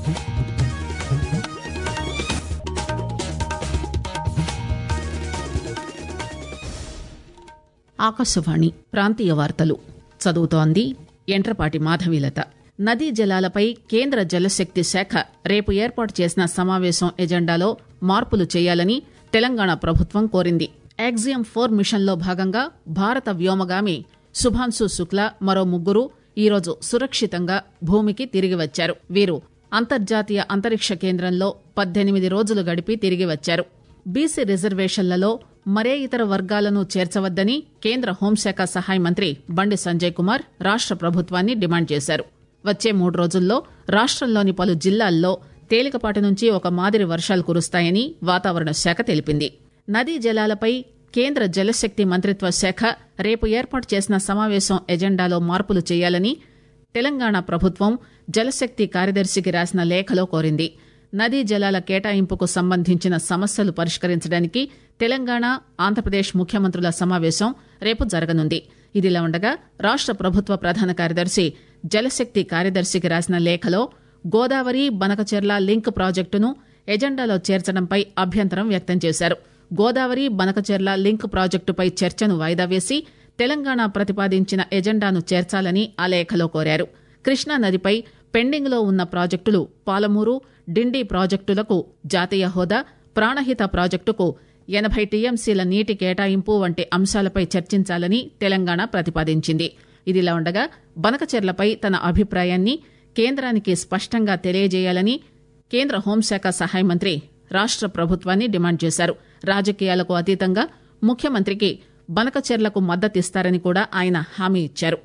ఆకాశవాణి ప్రాంతీయ వార్తలు చదువుతోంది ఎంట్రపాటి మాధవీలత నదీ జలాలపై కేంద్ర జలశక్తి శాఖ రేపు ఏర్పాటు చేసిన సమావేశం ఎజెండాలో మార్పులు చేయాలని తెలంగాణ ప్రభుత్వం కోరింది యాక్సియం ఫోర్ మిషన్లో భాగంగా భారత వ్యోమగామి శుభాంశు శుక్లా మరో ముగ్గురు ఈరోజు సురక్షితంగా భూమికి తిరిగి వచ్చారు వీరు అంతర్జాతీయ అంతరిక్ష కేంద్రంలో పద్దెనిమిది రోజులు గడిపి తిరిగి వచ్చారు బీసీ రిజర్వేషన్లలో మరే ఇతర వర్గాలను చేర్చవద్దని కేంద్ర హోంశాఖ సహాయ మంత్రి బండి సంజయ్ కుమార్ రాష్ట ప్రభుత్వాన్ని డిమాండ్ చేశారు వచ్చే మూడు రోజుల్లో రాష్టంలోని పలు జిల్లాల్లో తేలికపాటి నుంచి ఒక మాదిరి వర్షాలు కురుస్తాయని వాతావరణ శాఖ తెలిపింది నదీ జలాలపై కేంద్ర జలశక్తి మంత్రిత్వ శాఖ రేపు ఏర్పాటు చేసిన సమావేశం ఎజెండాలో మార్పులు చేయాలని తెలంగాణ ప్రభుత్వం జలశక్తి కార్యదర్శికి రాసిన లేఖలో కోరింది నదీ జలాల కేటాయింపుకు సంబంధించిన సమస్యలు పరిష్కరించడానికి తెలంగాణ ఆంధ్రప్రదేశ్ ముఖ్యమంత్రుల సమావేశం రేపు జరగనుంది ఇదిలా ఉండగా రాష్ట ప్రభుత్వ ప్రధాన కార్యదర్శి జలశక్తి కార్యదర్శికి రాసిన లేఖలో గోదావరి బనకచెర్ల లింక్ ప్రాజెక్టును ఎజెండాలో చేర్చడంపై అభ్యంతరం వ్యక్తం చేశారు గోదావరి బనకచెర్ల లింక్ ప్రాజెక్టుపై చర్చను వాయిదా వేసి తెలంగాణ ప్రతిపాదించిన ఎజెండాను చేర్చాలని ఆ లేఖలో కోరారు కృష్ణా నదిపై పెండింగ్లో ఉన్న ప్రాజెక్టులు పాలమూరు డిండి ప్రాజెక్టులకు జాతీయ హోదా ప్రాణహిత ప్రాజెక్టుకు ఎనభై టీఎంసీల నీటి కేటాయింపు వంటి అంశాలపై చర్చించాలని తెలంగాణ ప్రతిపాదించింది ఇదిలా ఉండగా బనకచెర్లపై తన అభిప్రాయాన్ని కేంద్రానికి స్పష్టంగా తెలియజేయాలని కేంద్ర హోంశాఖ సహాయ మంత్రి రాష్ట ప్రభుత్వాన్ని డిమాండ్ చేశారు రాజకీయాలకు అతీతంగా ముఖ్యమంత్రికి బనకచెర్లకు మద్దతిస్తారని కూడా ఆయన హామీ ఇచ్చారు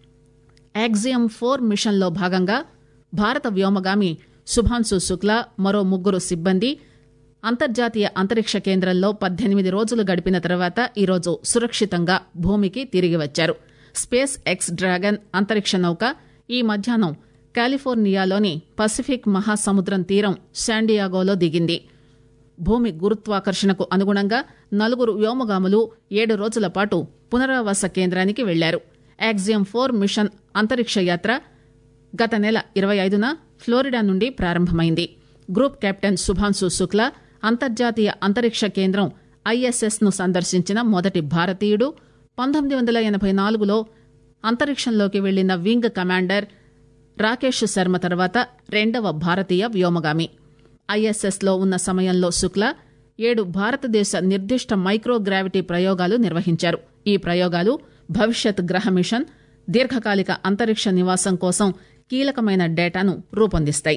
యాక్సియం ఫోర్ మిషన్లో భాగంగా భారత వ్యోమగామి శుభాంశు శుక్లా మరో ముగ్గురు సిబ్బంది అంతర్జాతీయ అంతరిక్ష కేంద్రంలో పద్దెనిమిది రోజులు గడిపిన తర్వాత ఈరోజు సురక్షితంగా భూమికి తిరిగి వచ్చారు స్పేస్ ఎక్స్ డ్రాగన్ అంతరిక్ష నౌక ఈ మధ్యాహ్నం కాలిఫోర్నియాలోని పసిఫిక్ మహాసముద్రం తీరం శాండియాగోలో దిగింది భూమి గురుత్వాకర్షణకు అనుగుణంగా నలుగురు వ్యోమగాములు ఏడు రోజుల పాటు పునరావాస కేంద్రానికి వెళ్లారు యాక్సియం ఫోర్ మిషన్ అంతరిక్ష యాత్ర గత నెల ఇరవై ఐదున ఫ్లోరిడా నుండి ప్రారంభమైంది గ్రూప్ కెప్టెన్ శుభాంశు శుక్లా అంతర్జాతీయ అంతరిక్ష కేంద్రం ఐఎస్ఎస్ ను సందర్శించిన మొదటి భారతీయుడు పంతొమ్మిది వందల ఎనభై నాలుగులో అంతరిక్షంలోకి వెళ్లిన వింగ్ కమాండర్ రాకేష్ శర్మ తర్వాత రెండవ భారతీయ వ్యోమగామి ఐఎస్ఎస్ లో ఉన్న సమయంలో శుక్లా ఏడు భారతదేశ నిర్దిష్ట మైక్రోగ్రావిటీ ప్రయోగాలు నిర్వహించారు ఈ ప్రయోగాలు భవిష్యత్ గ్రహ మిషన్ దీర్ఘకాలిక అంతరిక్ష నివాసం కోసం కీలకమైన డేటాను రూపొందిస్తాయి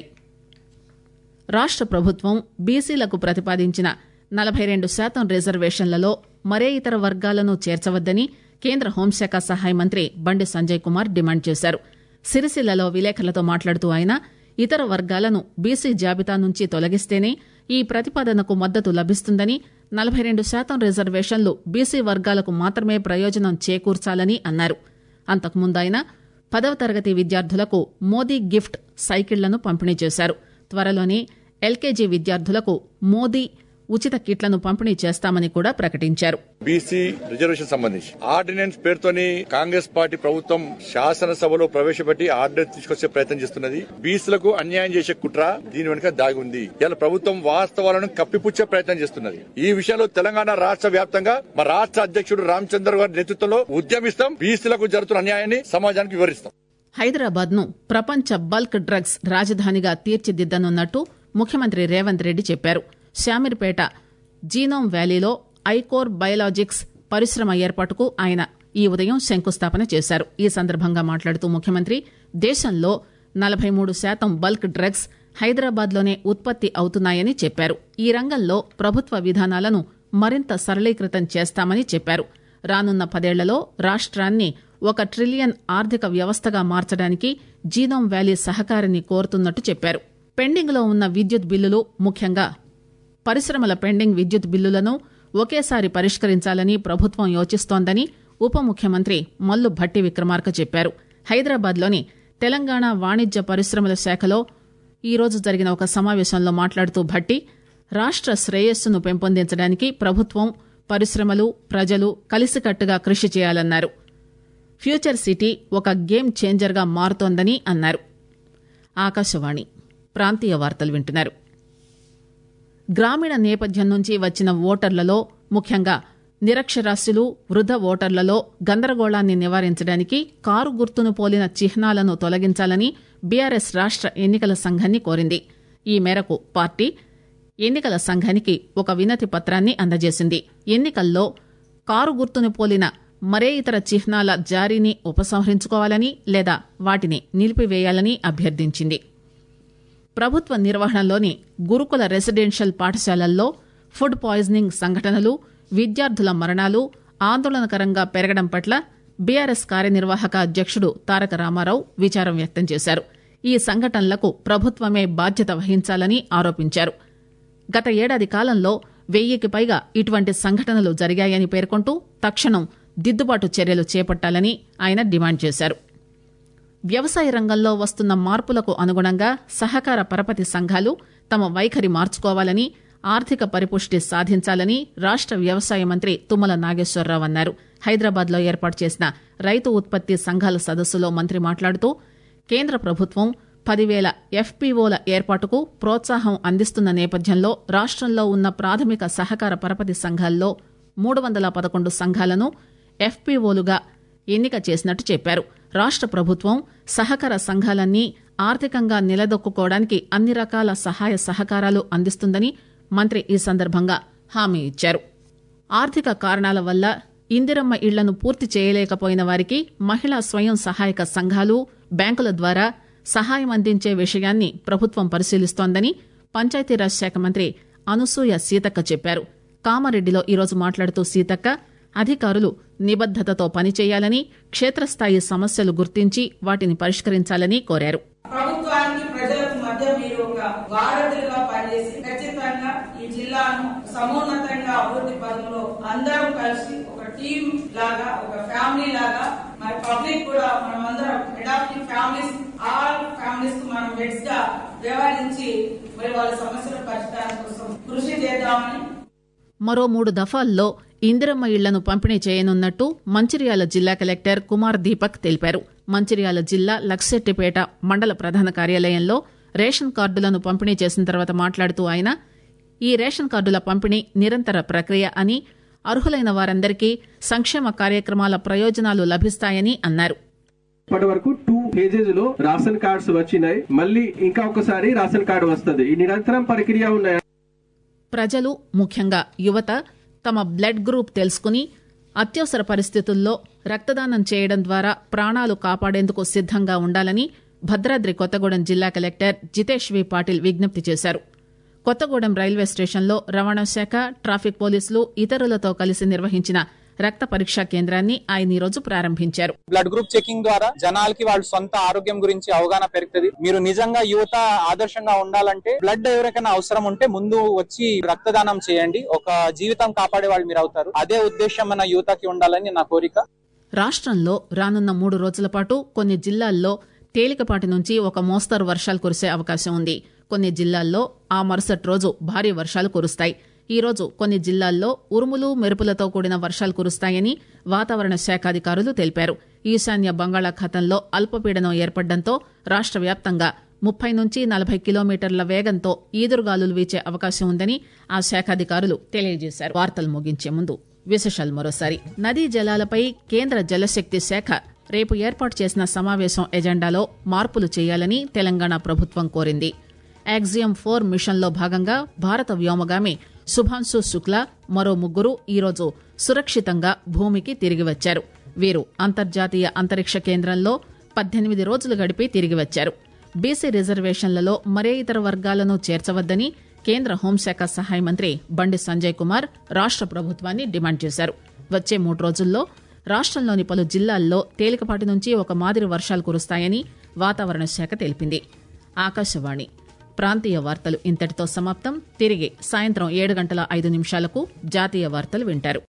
రాష్ట ప్రభుత్వం బీసీలకు ప్రతిపాదించిన నలభై రెండు శాతం రిజర్వేషన్లలో మరే ఇతర వర్గాలను చేర్చవద్దని కేంద్ర హోంశాఖ సహాయ మంత్రి బండి సంజయ్ కుమార్ డిమాండ్ చేశారు సిరిసిల్లలో విలేకరులతో మాట్లాడుతూ ఆయన ఇతర వర్గాలను బీసీ జాబితా నుంచి తొలగిస్తేనే ఈ ప్రతిపాదనకు మద్దతు లభిస్తుందని నలభై రెండు శాతం రిజర్వేషన్లు బీసీ వర్గాలకు మాత్రమే ప్రయోజనం చేకూర్చాలని అన్నారు అంతకుముందు ఆయన పదవ తరగతి విద్యార్థులకు మోదీ గిఫ్ట్ సైకిళ్లను పంపిణీ చేశారు త్వరలోనే ఎల్కేజీ విద్యార్థులకు మోదీ ఉచిత కిట్లను పంపిణీ చేస్తామని కూడా ప్రకటించారు బీసీ రిజర్వేషన్ సంబంధించి ఆర్డినెన్స్ పేరుతోని కాంగ్రెస్ పార్టీ ప్రభుత్వం శాసనసభలో ప్రవేశపెట్టి ఆర్డినెన్స్ తీసుకొచ్చే ప్రయత్నం చేస్తున్నది బీసీలకు అన్యాయం చేసే కుట్ర దీని వెనుక దాగి ఉంది ఇలా ప్రభుత్వం వాస్తవాలను కప్పిపుచ్చే ప్రయత్నం చేస్తున్నది ఈ విషయంలో తెలంగాణ రాష్ట్ర వ్యాప్తంగా మా రాష్ట్ర అధ్యక్షుడు రామచంద్ర గారి నేతృత్వంలో ఉద్యమిస్తాం బీసీలకు జరుగుతున్న అన్యాయాన్ని సమాజానికి వివరిస్తాం హైదరాబాద్ ను ప్రపంచ బల్క్ డ్రగ్స్ రాజధానిగా తీర్చిదిద్దనున్నట్టు ముఖ్యమంత్రి రేవంత్ రెడ్డి చెప్పారు శామీర్పేట జీనోమ్ వ్యాలీలో ఐకోర్ బయోలాజిక్స్ పరిశ్రమ ఏర్పాటుకు ఆయన ఈ ఉదయం శంకుస్థాపన చేశారు ఈ సందర్భంగా మాట్లాడుతూ ముఖ్యమంత్రి దేశంలో నలభై మూడు శాతం బల్క్ డ్రగ్స్ హైదరాబాద్లోనే ఉత్పత్తి అవుతున్నాయని చెప్పారు ఈ రంగంలో ప్రభుత్వ విధానాలను మరింత సరళీకృతం చేస్తామని చెప్పారు రానున్న పదేళ్లలో రాష్ట్రాన్ని ఒక ట్రిలియన్ ఆర్థిక వ్యవస్థగా మార్చడానికి జీనోమ్ వ్యాలీ సహకారాన్ని కోరుతున్నట్టు చెప్పారు పెండింగ్లో ఉన్న విద్యుత్ బిల్లులు ముఖ్యంగా పరిశ్రమల పెండింగ్ విద్యుత్ బిల్లులను ఒకేసారి పరిష్కరించాలని ప్రభుత్వం యోచిస్తోందని ఉప ముఖ్యమంత్రి మల్లు భట్టి విక్రమార్క చెప్పారు హైదరాబాద్లోని తెలంగాణ వాణిజ్య పరిశ్రమల శాఖలో ఈరోజు జరిగిన ఒక సమావేశంలో మాట్లాడుతూ భట్టి రాష్ట్ర శ్రేయస్సును పెంపొందించడానికి ప్రభుత్వం పరిశ్రమలు ప్రజలు కలిసికట్టుగా కృషి చేయాలన్నారు ఫ్యూచర్ సిటీ ఒక గేమ్ చేంజర్గా మారుతోందని అన్నారు ఆకాశవాణి ప్రాంతీయ వార్తలు వింటున్నారు గ్రామీణ నేపథ్యం నుంచి వచ్చిన ఓటర్లలో ముఖ్యంగా నిరక్షరాస్యులు వృద్ధ ఓటర్లలో గందరగోళాన్ని నివారించడానికి కారు గుర్తును పోలిన చిహ్నాలను తొలగించాలని బీఆర్ఎస్ రాష్ట ఎన్నికల సంఘాన్ని కోరింది ఈ మేరకు పార్టీ ఎన్నికల సంఘానికి ఒక వినతి పత్రాన్ని అందజేసింది ఎన్నికల్లో కారు గుర్తును పోలిన మరే ఇతర చిహ్నాల జారీని ఉపసంహరించుకోవాలని లేదా వాటిని నిలిపివేయాలని అభ్యర్థించింది ప్రభుత్వ నిర్వహణలోని గురుకుల రెసిడెన్షియల్ పాఠశాలల్లో ఫుడ్ పాయిజనింగ్ సంఘటనలు విద్యార్థుల మరణాలు ఆందోళనకరంగా పెరగడం పట్ల బీఆర్ఎస్ కార్యనిర్వాహక అధ్యక్షుడు తారక రామారావు విచారం వ్యక్తం చేశారు ఈ సంఘటనలకు ప్రభుత్వమే బాధ్యత వహించాలని ఆరోపించారు గత ఏడాది కాలంలో వెయ్యికి పైగా ఇటువంటి సంఘటనలు జరిగాయని పేర్కొంటూ తక్షణం దిద్దుబాటు చర్యలు చేపట్టాలని ఆయన డిమాండ్ చేశారు వ్యవసాయ రంగంలో వస్తున్న మార్పులకు అనుగుణంగా సహకార పరపతి సంఘాలు తమ వైఖరి మార్చుకోవాలని ఆర్థిక పరిపుష్టి సాధించాలని రాష్ట వ్యవసాయ మంత్రి తుమ్మల నాగేశ్వరరావు అన్నారు హైదరాబాద్ లో ఏర్పాటు చేసిన రైతు ఉత్పత్తి సంఘాల సదస్సులో మంత్రి మాట్లాడుతూ కేంద్ర ప్రభుత్వం పదివేల ఎఫ్పీఓల ఏర్పాటుకు ప్రోత్సాహం అందిస్తున్న నేపథ్యంలో రాష్టంలో ఉన్న ప్రాథమిక సహకార పరపతి సంఘాల్లో మూడు వందల పదకొండు సంఘాలను ఎఫ్పీఓలుగా ఎన్నిక చేసినట్టు చెప్పారు రాష్ట ప్రభుత్వం సహకార సంఘాలన్నీ ఆర్థికంగా నిలదొక్కుకోవడానికి అన్ని రకాల సహాయ సహకారాలు అందిస్తుందని మంత్రి ఈ సందర్భంగా హామీ ఇచ్చారు ఆర్థిక కారణాల వల్ల ఇందిరమ్మ ఇళ్లను పూర్తి చేయలేకపోయిన వారికి మహిళా స్వయం సహాయక సంఘాలు బ్యాంకుల ద్వారా సహాయం అందించే విషయాన్ని ప్రభుత్వం పరిశీలిస్తోందని పంచాయతీరాజ్ శాఖ మంత్రి అనసూయ సీతక్క చెప్పారు కామారెడ్డిలో ఈరోజు మాట్లాడుతూ సీతక్క అధికారులు నిబద్దతతో పనిచేయాలని క్షేత్రస్థాయి సమస్యలు గుర్తించి వాటిని పరిష్కరించాలని కోరారు ప్రభుత్వానికి ప్రజలకు మధ్య మీరు ఒక వారధులుగా పనిచేసి ఖచ్చితంగా ఈ జిల్లాను సమున్నతంగా అభివృద్ధి పదంలో అందరం కలిసి ఒక టీం లాగా ఒక ఫ్యామిలీ లాగా మరి పబ్లిక్ కూడా మనం అందరం అడాప్టింగ్ ఫ్యామిలీస్ ఆల్ ఫ్యామిలీస్ కు మనం హెడ్స్ గా వ్యవహరించి మరి వాళ్ళ సమస్యల పరిష్కారం కోసం కృషి చేద్దామని మరో మూడు దఫాల్లో ఇందిరమ్మ ఇళ్లను పంపిణీ చేయనున్నట్టు మంచిర్యాల జిల్లా కలెక్టర్ కుమార్ దీపక్ తెలిపారు మంచిర్యాల జిల్లా లక్సెట్టిపేట మండల ప్రధాన కార్యాలయంలో రేషన్ కార్డులను పంపిణీ చేసిన తర్వాత మాట్లాడుతూ ఆయన ఈ రేషన్ కార్డుల పంపిణీ నిరంతర ప్రక్రియ అని అర్హులైన వారందరికీ సంక్షేమ కార్యక్రమాల ప్రయోజనాలు లభిస్తాయని అన్నారు ఇప్పటి వరకు టూ ఫేజెస్ లో రేషన్ కార్డ్స్ వచ్చినాయి మళ్ళీ ఇంకా ఒకసారి రేషన్ కార్డు వస్తుంది ఈ నిరంతరం ప్రక్రియ ఉన్నాయి ప్రజలు ముఖ్యంగా యువత తమ బ్లడ్ గ్రూప్ తెలుసుకుని అత్యవసర పరిస్థితుల్లో రక్తదానం చేయడం ద్వారా ప్రాణాలు కాపాడేందుకు సిద్దంగా ఉండాలని భద్రాద్రి కొత్తగూడెం జిల్లా కలెక్టర్ జితేష్ వి పాటిల్ విజ్ఞప్తి చేశారు కొత్తగూడెం రైల్వే స్టేషన్లో రవాణా శాఖ ట్రాఫిక్ పోలీసులు ఇతరులతో కలిసి నిర్వహించిన రక్త పరీక్షా కేంద్రాన్ని ఆయన ఈరోజు ప్రారంభించారు బ్లడ్ గ్రూప్ చెకింగ్ ద్వారా జనాలకి వాళ్ళ సొంత ఆరోగ్యం గురించి అవగాహన పెరుగుతుంది మీరు నిజంగా యువత ఆదర్శంగా ఉండాలంటే బ్లడ్ ఎవరికైనా అవసరం ఉంటే ముందు వచ్చి రక్తదానం చేయండి ఒక జీవితం కాపాడే వాళ్ళు మీరు అవుతారు అదే ఉద్దేశం మన యువతకి ఉండాలని నా కోరిక రాష్ట్రంలో రానున్న మూడు రోజుల పాటు కొన్ని జిల్లాల్లో తేలికపాటి నుంచి ఒక మోస్తరు వర్షాలు కురిసే అవకాశం ఉంది కొన్ని జిల్లాల్లో ఆ మరుసటి రోజు భారీ వర్షాలు కురుస్తాయి ఈ రోజు కొన్ని జిల్లాల్లో ఉరుములు మెరుపులతో కూడిన వర్షాలు కురుస్తాయని వాతావరణ శాఖ అధికారులు తెలిపారు ఈశాన్య బంగాళాఖాతంలో అల్పపీడనం ఏర్పడడంతో రాష్ట వ్యాప్తంగా ముప్పై నుంచి నలభై కిలోమీటర్ల వేగంతో ఈదురుగాలులు వీచే అవకాశం ఉందని ఆ శాఖ అధికారులు తెలియజేశారు వార్తలు ముగించే ముందు విశేషాలు మరోసారి నదీ జలాలపై కేంద్ర జలశక్తి శాఖ రేపు ఏర్పాటు చేసిన సమావేశం ఎజెండాలో మార్పులు చేయాలని తెలంగాణ ప్రభుత్వం కోరింది యాక్సియం ఫోర్ మిషన్లో భాగంగా భారత వ్యోమగామి శుభాంశు శుక్లా మరో ముగ్గురు ఈరోజు సురక్షితంగా భూమికి తిరిగి వచ్చారు వీరు అంతర్జాతీయ అంతరిక్ష కేంద్రంలో పద్దెనిమిది రోజులు గడిపి తిరిగి వచ్చారు బీసీ రిజర్వేషన్లలో మరే ఇతర వర్గాలను చేర్చవద్దని కేంద్ర హోంశాఖ సహాయ మంత్రి బండి సంజయ్ కుమార్ రాష్ట ప్రభుత్వాన్ని డిమాండ్ చేశారు వచ్చే మూడు రోజుల్లో రాష్ట్రంలోని పలు జిల్లాల్లో తేలికపాటి నుంచి ఒక మాదిరి వర్షాలు కురుస్తాయని వాతావరణ శాఖ తెలిపింది ఆకాశవాణి ప్రాంతీయ వార్తలు ఇంతటితో సమాప్తం తిరిగి సాయంత్రం ఏడు గంటల ఐదు నిమిషాలకు జాతీయ వార్తలు వింటారు